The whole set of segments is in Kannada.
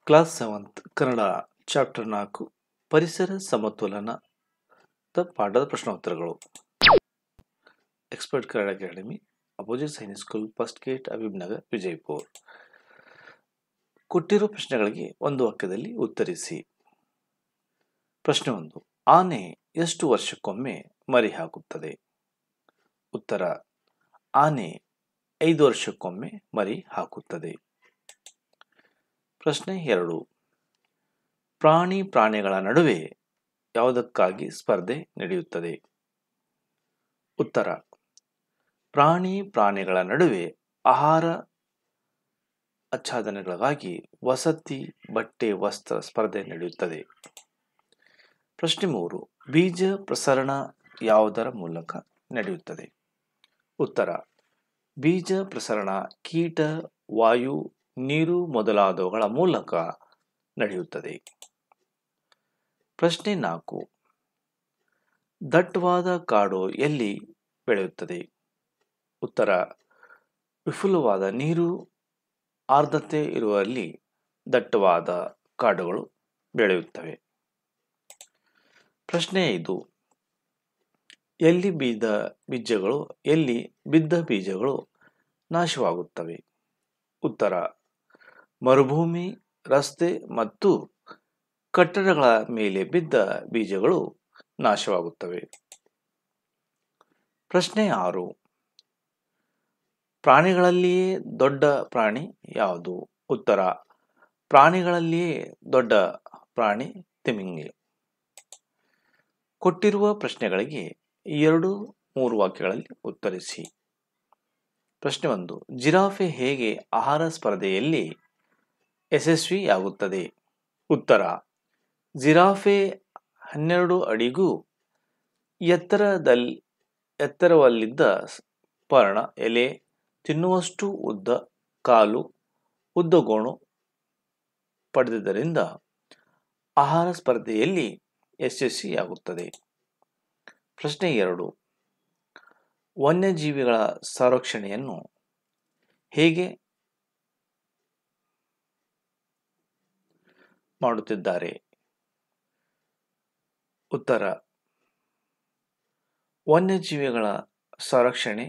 ಕ್ಲಾಸ್ ಸೆವೆಂತ್ ಕನ್ನಡ ಚಾಪ್ಟರ್ ನಾಲ್ಕು ಪರಿಸರ ಸಮತೋಲನ ದ ಪಾಠದ ಪ್ರಶ್ನೋತ್ತರಗಳು expert Kannada academy opposite Sainik school first gate Abib Nagar Vijayapur ಕೊಟ್ಟಿರೋ ಪ್ರಶ್ನೆಗಳಿಗೆ ಒಂದು ವಾಕ್ಯದಲ್ಲಿ ಉತ್ತರಿಸಿ ಪ್ರಶ್ನೆ ಒಂದು ಆನೆ ಎಷ್ಟು ವರ್ಷಕ್ಕೊಮ್ಮೆ ಮರಿ ಹಾಕುತ್ತದೆ ಉತ್ತರ ಆನೆ ಐದು ವರ್ಷಕ್ಕೊಮ್ಮೆ ಮರಿ ಹಾಕುತ್ತದೆ ಪ್ರಶ್ನೆ ಎರಡು ಪ್ರಾಣಿ ಪ್ರಾಣಿಗಳ ನಡುವೆ ಯಾವುದಕ್ಕಾಗಿ ಸ್ಪರ್ಧೆ ನಡೆಯುತ್ತದೆ ಉತ್ತರ ಪ್ರಾಣಿ ಪ್ರಾಣಿಗಳ ನಡುವೆ ಆಹಾರ ಆಚ್ಛಾದನೆಗಳಿಗಾಗಿ ವಸತಿ ಬಟ್ಟೆ ವಸ್ತ್ರ ಸ್ಪರ್ಧೆ ನಡೆಯುತ್ತದೆ ಪ್ರಶ್ನೆ ಮೂರು ಬೀಜ ಪ್ರಸರಣ ಯಾವುದರ ಮೂಲಕ ನಡೆಯುತ್ತದೆ ಉತ್ತರ ಬೀಜ ಪ್ರಸರಣ ಕೀಟ ವಾಯು ನೀರು ಮೊದಲಾದವುಗಳ ಮೂಲಕ ನಡೆಯುತ್ತದೆ ಪ್ರಶ್ನೆ ನಾಲ್ಕು ದಟ್ಟವಾದ ಕಾಡು ಎಲ್ಲಿ ಬೆಳೆಯುತ್ತದೆ ಉತ್ತರ ವಿಪುಲವಾದ ನೀರು ಆರ್ದ್ರತೆ ಇರುವಲ್ಲಿ ದಟ್ಟವಾದ ಕಾಡುಗಳು ಬೆಳೆಯುತ್ತವೆ ಪ್ರಶ್ನೆ ಐದು ಎಲ್ಲಿ ಬಿದ್ದ ಬೀಜಗಳು ಎಲ್ಲಿ ಬಿದ್ದ ಬೀಜಗಳು ನಾಶವಾಗುತ್ತವೆ ಉತ್ತರ ಮರುಭೂಮಿ ರಸ್ತೆ ಮತ್ತು ಕಟ್ಟಡಗಳ ಮೇಲೆ ಬಿದ್ದ ಬೀಜಗಳು ನಾಶವಾಗುತ್ತವೆ ಪ್ರಶ್ನೆ ಆರು ಪ್ರಾಣಿಗಳಲ್ಲಿಯೇ ದೊಡ್ಡ ಪ್ರಾಣಿ ಯಾವುದು ಉತ್ತರ ಪ್ರಾಣಿಗಳಲ್ಲಿಯೇ ದೊಡ್ಡ ಪ್ರಾಣಿ ತಿಮಿಂಗಿ ಕೊಟ್ಟಿರುವ ಪ್ರಶ್ನೆಗಳಿಗೆ ಎರಡು ಮೂರು ವಾಕ್ಯಗಳಲ್ಲಿ ಉತ್ತರಿಸಿ ಪ್ರಶ್ನೆ ಒಂದು ಜಿರಾಫೆ ಹೇಗೆ ಆಹಾರ ಸ್ಪರ್ಧೆಯಲ್ಲಿ ಯಶಸ್ವಿಯಾಗುತ್ತದೆ ಉತ್ತರ ಜಿರಾಫೆ ಹನ್ನೆರಡು ಅಡಿಗೂ ಎತ್ತರದಲ್ಲಿ ಎತ್ತರವಲ್ಲಿದ್ದ ಪರ್ಣ ಎಲೆ ತಿನ್ನುವಷ್ಟು ಉದ್ದ ಕಾಲು ಉದ್ದಗೋಣು ಪಡೆದಿದ್ದರಿಂದ ಆಹಾರ ಸ್ಪರ್ಧೆಯಲ್ಲಿ ಯಶಸ್ವಿಯಾಗುತ್ತದೆ ಪ್ರಶ್ನೆ ಎರಡು ವನ್ಯಜೀವಿಗಳ ಸಂರಕ್ಷಣೆಯನ್ನು ಹೇಗೆ ಮಾಡುತ್ತಿದ್ದಾರೆ ಉತ್ತರ ವನ್ಯಜೀವಿಗಳ ಸಂರಕ್ಷಣೆ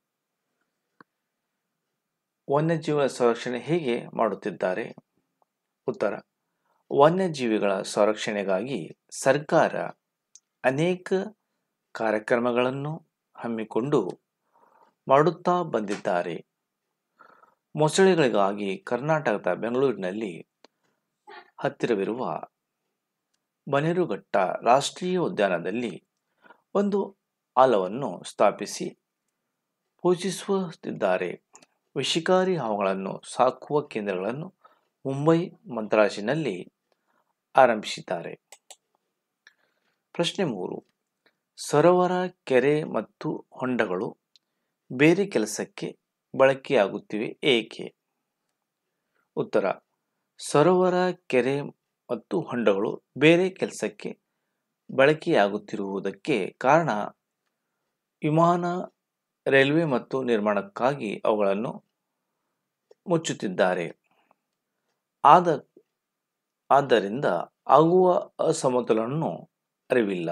ವನ್ಯಜೀವಿಗಳ ಸಂರಕ್ಷಣೆ ಹೇಗೆ ಮಾಡುತ್ತಿದ್ದಾರೆ ಉತ್ತರ ವನ್ಯಜೀವಿಗಳ ಸಂರಕ್ಷಣೆಗಾಗಿ ಸರ್ಕಾರ ಅನೇಕ ಕಾರ್ಯಕ್ರಮಗಳನ್ನು ಹಮ್ಮಿಕೊಂಡು ಮಾಡುತ್ತಾ ಬಂದಿದ್ದಾರೆ ಮೊಸಳೆಗಳಿಗಾಗಿ ಕರ್ನಾಟಕದ ಬೆಂಗಳೂರಿನಲ್ಲಿ ಹತ್ತಿರವಿರುವ ಬನ್ನೇರುಘಟ್ಟ ರಾಷ್ಟ್ರೀಯ ಉದ್ಯಾನದಲ್ಲಿ ಒಂದು ಆಲವನ್ನು ಸ್ಥಾಪಿಸಿ ಪೋಷಿಸುತ್ತಿದ್ದಾರೆ ವಿಷಕಾರಿ ಹಾವುಗಳನ್ನು ಸಾಕುವ ಕೇಂದ್ರಗಳನ್ನು ಮುಂಬೈ ಮಂತ್ರಾಜಿನಲ್ಲಿ ಆರಂಭಿಸಿದ್ದಾರೆ ಪ್ರಶ್ನೆ ಮೂರು ಸರೋವರ ಕೆರೆ ಮತ್ತು ಹೊಂಡಗಳು ಬೇರೆ ಕೆಲಸಕ್ಕೆ ಬಳಕೆಯಾಗುತ್ತಿವೆ ಏಕೆ ಉತ್ತರ ಸರೋವರ ಕೆರೆ ಮತ್ತು ಹೊಂಡಗಳು ಬೇರೆ ಕೆಲಸಕ್ಕೆ ಬಳಕೆಯಾಗುತ್ತಿರುವುದಕ್ಕೆ ಕಾರಣ ವಿಮಾನ ರೈಲ್ವೆ ಮತ್ತು ನಿರ್ಮಾಣಕ್ಕಾಗಿ ಅವುಗಳನ್ನು ಮುಚ್ಚುತ್ತಿದ್ದಾರೆ ಆದ ಆದ್ದರಿಂದ ಆಗುವ ಅಸಮತೋಲನವನ್ನು ಅರಿವಿಲ್ಲ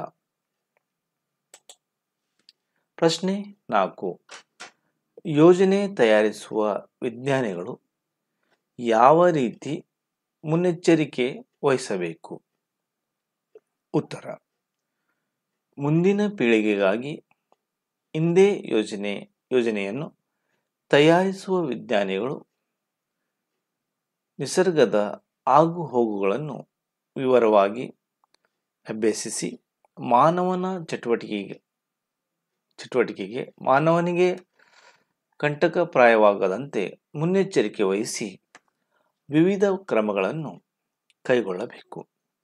ಪ್ರಶ್ನೆ ನಾಲ್ಕು ಯೋಜನೆ ತಯಾರಿಸುವ ವಿಜ್ಞಾನಿಗಳು ಯಾವ ರೀತಿ ಮುನ್ನೆಚ್ಚರಿಕೆ ವಹಿಸಬೇಕು ಉತ್ತರ ಮುಂದಿನ ಪೀಳಿಗೆಗಾಗಿ ಇಂದೇ ಯೋಜನೆ ಯೋಜನೆಯನ್ನು ತಯಾರಿಸುವ ವಿಜ್ಞಾನಿಗಳು ನಿಸರ್ಗದ ಆಗು ಹೋಗುಗಳನ್ನು ವಿವರವಾಗಿ ಅಭ್ಯಸಿಸಿ ಮಾನವನ ಚಟುವಟಿಕೆಗೆ ಚಟುವಟಿಕೆಗೆ ಮಾನವನಿಗೆ ಕಂಟಕಪ್ರಾಯವಾಗದಂತೆ ಮುನ್ನೆಚ್ಚರಿಕೆ ವಹಿಸಿ ವಿವಿಧ ಕ್ರಮಗಳನ್ನು ಕೈಗೊಳ್ಳಬೇಕು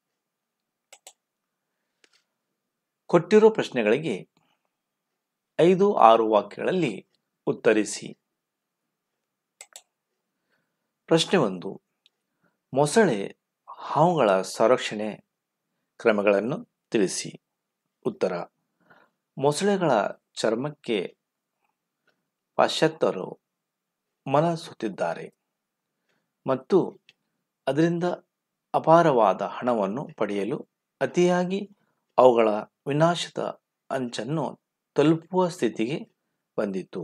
ಕೊಟ್ಟಿರೋ ಪ್ರಶ್ನೆಗಳಿಗೆ ಐದು ಆರು ವಾಕ್ಯಗಳಲ್ಲಿ ಉತ್ತರಿಸಿ ಪ್ರಶ್ನೆ ಒಂದು ಮೊಸಳೆ ಹಾವುಗಳ ಸಂರಕ್ಷಣೆ ಕ್ರಮಗಳನ್ನು ತಿಳಿಸಿ ಉತ್ತರ ಮೊಸಳೆಗಳ ಚರ್ಮಕ್ಕೆ ಪಾಶ್ಚಾತ್ಯರು ಮನ ಸುತ್ತಿದ್ದಾರೆ ಮತ್ತು ಅದರಿಂದ ಅಪಾರವಾದ ಹಣವನ್ನು ಪಡೆಯಲು ಅತಿಯಾಗಿ ಅವುಗಳ ವಿನಾಶದ ಅಂಚನ್ನು ತಲುಪುವ ಸ್ಥಿತಿಗೆ ಬಂದಿತು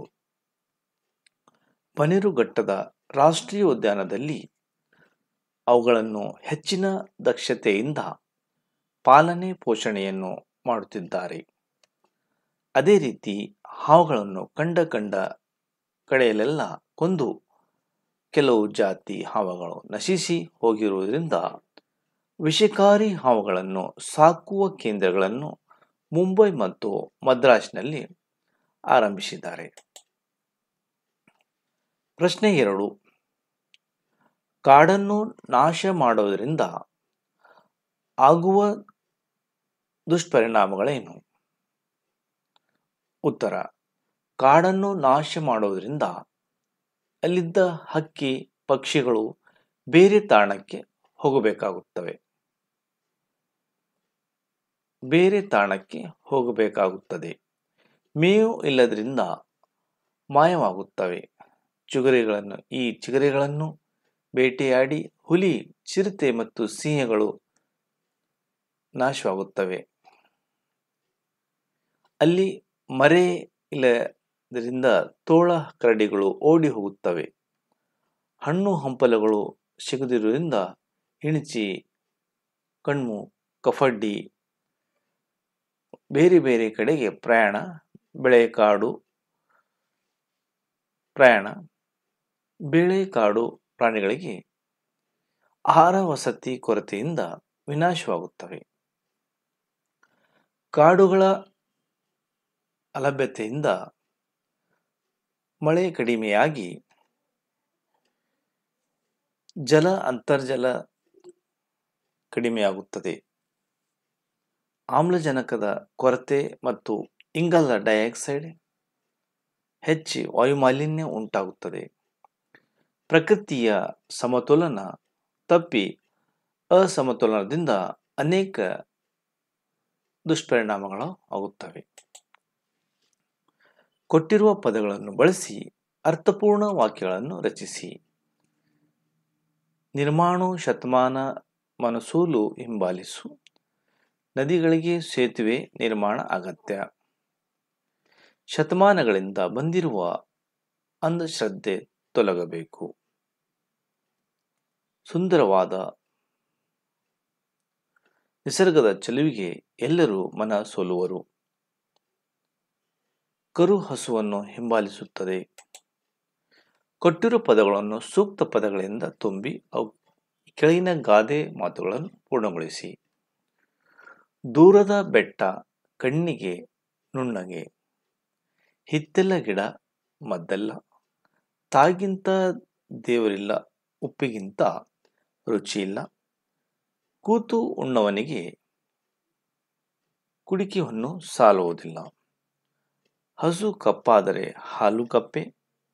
ಬನ್ನೇರುಘಟ್ಟದ ರಾಷ್ಟ್ರೀಯ ಉದ್ಯಾನದಲ್ಲಿ ಅವುಗಳನ್ನು ಹೆಚ್ಚಿನ ದಕ್ಷತೆಯಿಂದ ಪಾಲನೆ ಪೋಷಣೆಯನ್ನು ಮಾಡುತ್ತಿದ್ದಾರೆ ಅದೇ ರೀತಿ ಹಾವುಗಳನ್ನು ಕಂಡ ಕಂಡ ಕಡೆಯಲ್ಲೆಲ್ಲ ಕೊಂದು ಕೆಲವು ಜಾತಿ ಹಾವುಗಳು ನಶಿಸಿ ಹೋಗಿರುವುದರಿಂದ ವಿಷಕಾರಿ ಹಾವುಗಳನ್ನು ಸಾಕುವ ಕೇಂದ್ರಗಳನ್ನು ಮುಂಬೈ ಮತ್ತು ಮದ್ರಾಸ್ನಲ್ಲಿ ಆರಂಭಿಸಿದ್ದಾರೆ ಪ್ರಶ್ನೆ ಎರಡು ಕಾಡನ್ನು ನಾಶ ಮಾಡುವುದರಿಂದ ಆಗುವ ದುಷ್ಪರಿಣಾಮಗಳೇನು ಉತ್ತರ ಕಾಡನ್ನು ನಾಶ ಮಾಡುವುದರಿಂದ ಅಲ್ಲಿದ್ದ ಹಕ್ಕಿ ಪಕ್ಷಿಗಳು ಬೇರೆ ತಾಣಕ್ಕೆ ಹೋಗಬೇಕಾಗುತ್ತವೆ ಬೇರೆ ತಾಣಕ್ಕೆ ಹೋಗಬೇಕಾಗುತ್ತದೆ ಮೇವು ಇಲ್ಲದ್ರಿಂದ ಮಾಯವಾಗುತ್ತವೆ ಚಿಗರಿಗಳನ್ನು ಈ ಚಿಗರಿಗಳನ್ನು ಬೇಟೆಯಾಡಿ ಹುಲಿ ಚಿರತೆ ಮತ್ತು ಸಿಂಹಗಳು ನಾಶವಾಗುತ್ತವೆ ಅಲ್ಲಿ ಮರೆ ಇಲ್ಲದರಿಂದ ತೋಳ ಕರಡಿಗಳು ಓಡಿ ಹೋಗುತ್ತವೆ ಹಣ್ಣು ಹಂಪಲುಗಳು ಸಿಗದಿರುವುದರಿಂದ ಇಣಚಿ ಕಣ್ಮು ಕಫಡ್ಡಿ ಬೇರೆ ಬೇರೆ ಕಡೆಗೆ ಪ್ರಯಾಣ ಬೆಳೆಕಾಡು ಪ್ರಯಾಣ ಬೇಳೆಕಾಡು ಪ್ರಾಣಿಗಳಿಗೆ ಆಹಾರ ವಸತಿ ಕೊರತೆಯಿಂದ ವಿನಾಶವಾಗುತ್ತವೆ ಕಾಡುಗಳ ಅಲಭ್ಯತೆಯಿಂದ ಮಳೆ ಕಡಿಮೆಯಾಗಿ ಜಲ ಅಂತರ್ಜಲ ಕಡಿಮೆಯಾಗುತ್ತದೆ ಆಮ್ಲಜನಕದ ಕೊರತೆ ಮತ್ತು ಇಂಗಾಲ ಡೈಆಕ್ಸೈಡ್ ಹೆಚ್ಚಿ ವಾಯುಮಾಲಿನ್ಯ ಉಂಟಾಗುತ್ತದೆ ಪ್ರಕೃತಿಯ ಸಮತೋಲನ ತಪ್ಪಿ ಅಸಮತೋಲನದಿಂದ ಅನೇಕ ದುಷ್ಪರಿಣಾಮಗಳು ಆಗುತ್ತವೆ ಕೊಟ್ಟಿರುವ ಪದಗಳನ್ನು ಬಳಸಿ ಅರ್ಥಪೂರ್ಣ ವಾಕ್ಯಗಳನ್ನು ರಚಿಸಿ ನಿರ್ಮಾಣು ಶತಮಾನ ಮನಸೂಲು ಹಿಂಬಾಲಿಸು ನದಿಗಳಿಗೆ ಸೇತುವೆ ನಿರ್ಮಾಣ ಅಗತ್ಯ ಶತಮಾನಗಳಿಂದ ಬಂದಿರುವ ಅಂಧಶ್ರದ್ಧೆ ತೊಲಗಬೇಕು ಸುಂದರವಾದ ನಿಸರ್ಗದ ಚೆಲುವಿಗೆ ಎಲ್ಲರೂ ಮನ ಸೋಲುವರು ಕರು ಹಸುವನ್ನು ಹಿಂಬಾಲಿಸುತ್ತದೆ ಕೊಟ್ಟಿರುವ ಪದಗಳನ್ನು ಸೂಕ್ತ ಪದಗಳಿಂದ ತುಂಬಿ ಅವು ಕೆಳಗಿನ ಗಾದೆ ಮಾತುಗಳನ್ನು ಪೂರ್ಣಗೊಳಿಸಿ ದೂರದ ಬೆಟ್ಟ ಕಣ್ಣಿಗೆ ನುಣ್ಣಗೆ ಹಿತ್ತೆಲ್ಲ ಗಿಡ ಮದ್ದಲ್ಲ ತಾಗಿಂತ ದೇವರಿಲ್ಲ ಉಪ್ಪಿಗಿಂತ ರುಚಿಯಿಲ್ಲ ಕೂತು ಉಣ್ಣವನಿಗೆ ಕುಡಿಕೆಯನ್ನು ಸಾಲುವುದಿಲ್ಲ ಹಸು ಕಪ್ಪಾದರೆ ಹಾಲು ಕಪ್ಪೆ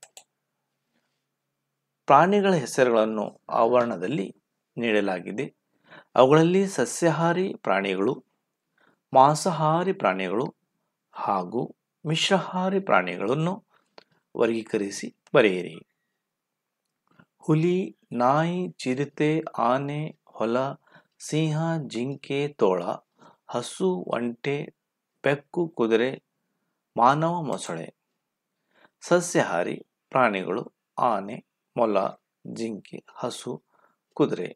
ಪ್ರಾಣಿಗಳ ಹೆಸರುಗಳನ್ನು ಆವರಣದಲ್ಲಿ ನೀಡಲಾಗಿದೆ ಅವುಗಳಲ್ಲಿ ಸಸ್ಯಾಹಾರಿ ಪ್ರಾಣಿಗಳು ಮಾಂಸಾಹಾರಿ ಪ್ರಾಣಿಗಳು ಹಾಗೂ ಮಿಶ್ರಾಹಾರಿ ಪ್ರಾಣಿಗಳನ್ನು ವರ್ಗೀಕರಿಸಿ ಬರೆಯಿರಿ ಹುಲಿ ನಾಯಿ ಚಿರತೆ ಆನೆ ಹೊಲ ಸಿಂಹ ಜಿಂಕೆ ತೋಳ ಹಸು ಒಂಟೆ ಬೆಕ್ಕು ಕುದುರೆ ಮಾನವ ಮೊಸಳೆ ಸಸ್ಯಾಹಾರಿ ಪ್ರಾಣಿಗಳು ಆನೆ ಮೊಲ ಜಿಂಕೆ ಹಸು ಕುದುರೆ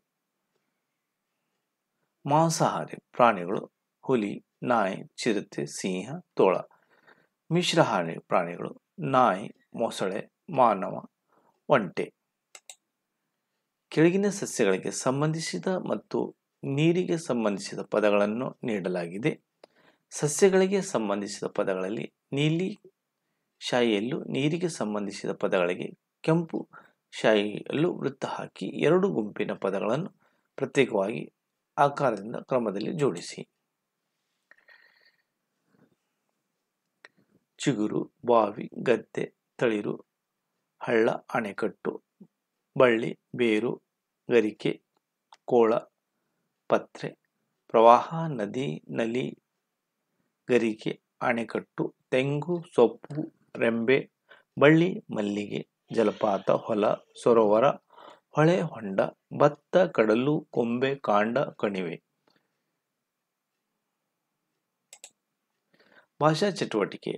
ಮಾಂಸಾಹಾರಿ ಪ್ರಾಣಿಗಳು ಹುಲಿ ನಾಯಿ ಚಿರತೆ ಸಿಂಹ ತೋಳ ಮಿಶ್ರಾಹಾರಿ ಪ್ರಾಣಿಗಳು ನಾಯಿ ಮೊಸಳೆ ಮಾನವ ಒಂಟೆ ಕೆಳಗಿನ ಸಸ್ಯಗಳಿಗೆ ಸಂಬಂಧಿಸಿದ ಮತ್ತು ನೀರಿಗೆ ಸಂಬಂಧಿಸಿದ ಪದಗಳನ್ನು ನೀಡಲಾಗಿದೆ ಸಸ್ಯಗಳಿಗೆ ಸಂಬಂಧಿಸಿದ ಪದಗಳಲ್ಲಿ ನೀಲಿ ಶಾಯಿಯಲ್ಲೂ ನೀರಿಗೆ ಸಂಬಂಧಿಸಿದ ಪದಗಳಿಗೆ ಕೆಂಪು ಶಾಯಿಯಲ್ಲೂ ವೃತ್ತ ಹಾಕಿ ಎರಡು ಗುಂಪಿನ ಪದಗಳನ್ನು ಪ್ರತ್ಯೇಕವಾಗಿ ಆಕಾರದಿಂದ ಕ್ರಮದಲ್ಲಿ ಜೋಡಿಸಿ ಚಿಗುರು ಬಾವಿ ಗದ್ದೆ ತಳಿರು ಹಳ್ಳ ಅಣೆಕಟ್ಟು ಬಳ್ಳಿ ಬೇರು ಗರಿಕೆ ಕೋಳ ಪತ್ರೆ ಪ್ರವಾಹ ನದಿ ನಲಿ ಗರಿಕೆ ಅಣೆಕಟ್ಟು ತೆಂಗು ಸೊಪ್ಪು ರೆಂಬೆ ಬಳ್ಳಿ ಮಲ್ಲಿಗೆ ಜಲಪಾತ ಹೊಲ ಸರೋವರ ಹೊಳೆ ಹೊಂಡ ಭತ್ತ ಕಡಲು ಕೊಂಬೆ ಕಾಂಡ ಕಣಿವೆ ಭಾಷಾ ಚಟುವಟಿಕೆ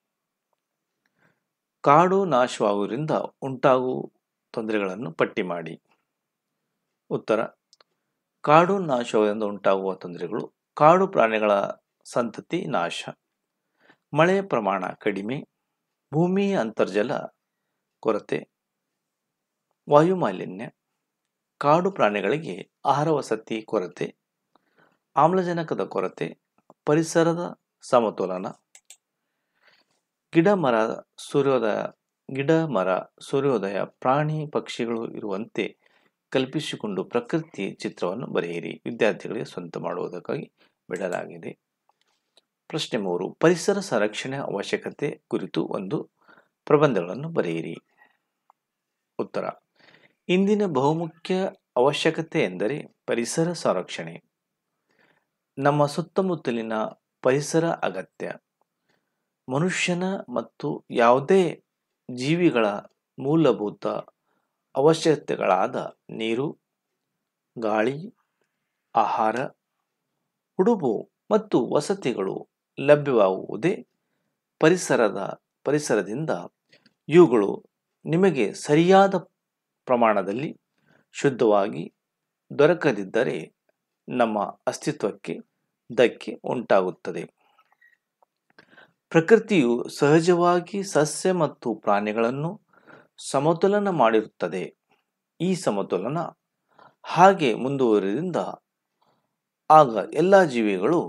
ಕಾಡು ನಾಶವಾಗುವುದರಿಂದ ಉಂಟಾಗುವ ತೊಂದರೆಗಳನ್ನು ಪಟ್ಟಿ ಮಾಡಿ ಉತ್ತರ ಕಾಡು ನಾಶದಿಂದ ಉಂಟಾಗುವ ತೊಂದರೆಗಳು ಕಾಡು ಪ್ರಾಣಿಗಳ ಸಂತತಿ ನಾಶ ಮಳೆಯ ಪ್ರಮಾಣ ಕಡಿಮೆ ಭೂಮಿಯ ಅಂತರ್ಜಲ ಕೊರತೆ ವಾಯುಮಾಲಿನ್ಯ ಕಾಡು ಪ್ರಾಣಿಗಳಿಗೆ ಆಹಾರ ವಸತಿ ಕೊರತೆ ಆಮ್ಲಜನಕದ ಕೊರತೆ ಪರಿಸರದ ಸಮತೋಲನ ಗಿಡ ಮರ ಸೂರ್ಯೋದಯ ಗಿಡ ಮರ ಸೂರ್ಯೋದಯ ಪ್ರಾಣಿ ಪಕ್ಷಿಗಳು ಇರುವಂತೆ ಕಲ್ಪಿಸಿಕೊಂಡು ಪ್ರಕೃತಿ ಚಿತ್ರವನ್ನು ಬರೆಯಿರಿ ವಿದ್ಯಾರ್ಥಿಗಳಿಗೆ ಸ್ವಂತ ಮಾಡುವುದಕ್ಕಾಗಿ ಬಿಡಲಾಗಿದೆ ಪ್ರಶ್ನೆ ಮೂರು ಪರಿಸರ ಸಂರಕ್ಷಣೆ ಅವಶ್ಯಕತೆ ಕುರಿತು ಒಂದು ಪ್ರಬಂಧಗಳನ್ನು ಬರೆಯಿರಿ ಉತ್ತರ ಇಂದಿನ ಬಹುಮುಖ್ಯ ಅವಶ್ಯಕತೆ ಎಂದರೆ ಪರಿಸರ ಸಂರಕ್ಷಣೆ ನಮ್ಮ ಸುತ್ತಮುತ್ತಲಿನ ಪರಿಸರ ಅಗತ್ಯ ಮನುಷ್ಯನ ಮತ್ತು ಯಾವುದೇ ಜೀವಿಗಳ ಮೂಲಭೂತ ಅವಶ್ಯಕತೆಗಳಾದ ನೀರು ಗಾಳಿ ಆಹಾರ ಉಡುಪು ಮತ್ತು ವಸತಿಗಳು ಲಭ್ಯವಾಗುವುದೇ ಪರಿಸರದ ಪರಿಸರದಿಂದ ಇವುಗಳು ನಿಮಗೆ ಸರಿಯಾದ ಪ್ರಮಾಣದಲ್ಲಿ ಶುದ್ಧವಾಗಿ ದೊರಕದಿದ್ದರೆ ನಮ್ಮ ಅಸ್ತಿತ್ವಕ್ಕೆ ಧಕ್ಕೆ ಉಂಟಾಗುತ್ತದೆ ಪ್ರಕೃತಿಯು ಸಹಜವಾಗಿ ಸಸ್ಯ ಮತ್ತು ಪ್ರಾಣಿಗಳನ್ನು ಸಮತೋಲನ ಮಾಡಿರುತ್ತದೆ ಈ ಸಮತೋಲನ ಹಾಗೆ ಮುಂದುವರಿದಿಂದ ಆಗ ಎಲ್ಲ ಜೀವಿಗಳು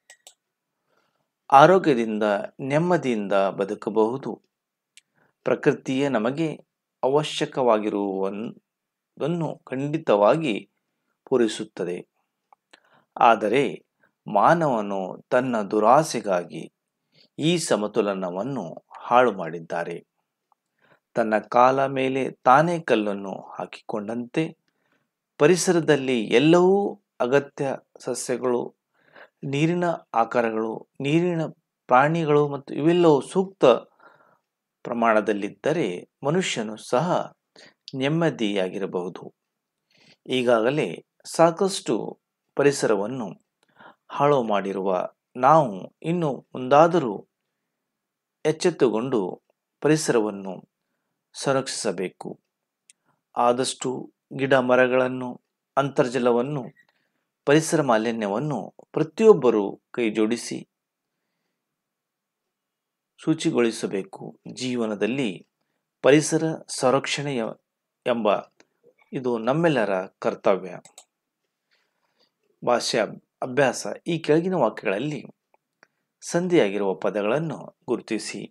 ಆರೋಗ್ಯದಿಂದ ನೆಮ್ಮದಿಯಿಂದ ಬದುಕಬಹುದು ಪ್ರಕೃತಿಯೇ ನಮಗೆ ಅವಶ್ಯಕವಾಗಿರುವುದನ್ನು ಖಂಡಿತವಾಗಿ ಪೂರೈಸುತ್ತದೆ ಆದರೆ ಮಾನವನು ತನ್ನ ದುರಾಸೆಗಾಗಿ ಈ ಸಮತೋಲನವನ್ನು ಹಾಳು ಮಾಡಿದ್ದಾರೆ ತನ್ನ ಕಾಲ ಮೇಲೆ ತಾನೇ ಕಲ್ಲನ್ನು ಹಾಕಿಕೊಂಡಂತೆ ಪರಿಸರದಲ್ಲಿ ಎಲ್ಲವೂ ಅಗತ್ಯ ಸಸ್ಯಗಳು ನೀರಿನ ಆಕಾರಗಳು ನೀರಿನ ಪ್ರಾಣಿಗಳು ಮತ್ತು ಇವೆಲ್ಲವೂ ಸೂಕ್ತ ಪ್ರಮಾಣದಲ್ಲಿದ್ದರೆ ಮನುಷ್ಯನು ಸಹ ನೆಮ್ಮದಿಯಾಗಿರಬಹುದು ಈಗಾಗಲೇ ಸಾಕಷ್ಟು ಪರಿಸರವನ್ನು ಹಾಳು ಮಾಡಿರುವ ನಾವು ಇನ್ನು ಮುಂದಾದರೂ ಎಚ್ಚೆತ್ತುಕೊಂಡು ಪರಿಸರವನ್ನು ಸಂರಕ್ಷಿಸಬೇಕು ಆದಷ್ಟು ಗಿಡ ಮರಗಳನ್ನು ಅಂತರ್ಜಲವನ್ನು ಪರಿಸರ ಮಾಲಿನ್ಯವನ್ನು ಪ್ರತಿಯೊಬ್ಬರೂ ಕೈ ಜೋಡಿಸಿ ಶುಚಿಗೊಳಿಸಬೇಕು ಜೀವನದಲ್ಲಿ ಪರಿಸರ ಸಂರಕ್ಷಣೆಯ ಎಂಬ ಇದು ನಮ್ಮೆಲ್ಲರ ಕರ್ತವ್ಯ ಭಾಷೆ ಅಭ್ಯಾಸ ಈ ಕೆಳಗಿನ ವಾಕ್ಯಗಳಲ್ಲಿ ಸಂಧಿಯಾಗಿರುವ ಪದಗಳನ್ನು ಗುರುತಿಸಿ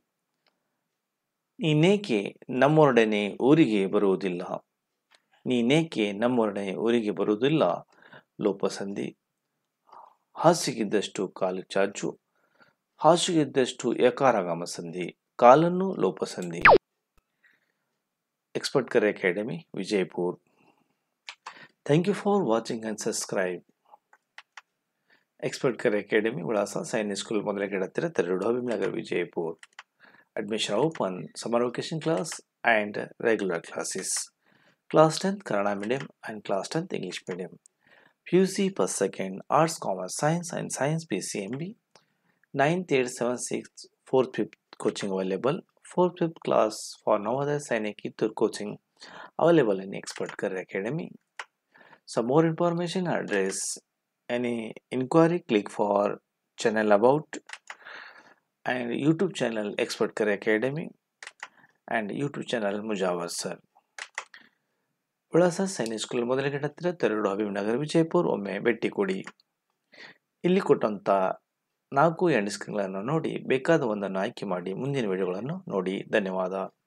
ನೀನೇಕೆ ನಮ್ಮೊಡನೆ ಊರಿಗೆ ಬರುವುದಿಲ್ಲ ನೀನೇಕೆ ನಮ್ಮೊಡನೆ ಊರಿಗೆ ಬರುವುದಿಲ್ಲ ಲೋಪಸಂಧಿ ಹಾಸಿಗಿದ್ದಷ್ಟು ಕಾಲು ಚಾಚು ಹಾಸಿಗಿದ್ದಷ್ಟು ಏಕಾರಾಗಮ ಸಂಧಿ ಕಾಲನ್ನು ಲೋಪಸಂಧಿ ಎಕ್ಸ್ಪರ್ಟ್ ಕರೆ academy Vijayapur thank you for watching and subscribe expert ಕರೆ ಅಕಾಡೆಮಿ ವಿಳಾಸ ಸೈನಿಕ್ ಸ್ಕೂಲ್ ಮೊದಲ ಗಿಡ ಹತ್ತಿರ ತೆರಡು Abhinagar Vijayapur admission open summer vacation class and regular classes class 10th kannada medium and class 10th english medium puc per second arts commerce science and science pcmb 9th 8th 7th 6th 4th 5th coaching available 4th 5th class for Navodaya Sainik Ittur coaching available in expert career academy some more information address any inquiry click for channel about and YouTube channel Expert Career Academy and YouTube channel Mujawar sir ವಿಳಾಸ ಸೈನಿಕ್ ಸ್ಕೂಲ್ ಮೊದಲಿಗೆ ಹತ್ತಿರ ತೆರಡು ಅಭಿನಗರ ವಿಜಯಪುರ್ ಒಮ್ಮೆ ಭೇಟಿ ಕೊಡಿ ಇಲ್ಲಿ ಕೊಟ್ಟಂಥ ನಾಲ್ಕು ಎಂಡ್ ಸ್ಕ್ರೀನ್ಗಳನ್ನು ನೋಡಿ ಬೇಕಾದ ಒಂದನ್ನು ಆಯ್ಕೆ ಮಾಡಿ ಮುಂದಿನ ವಿಡಿಯೋಗಳನ್ನು ನೋಡಿ ಧನ್ಯವಾದ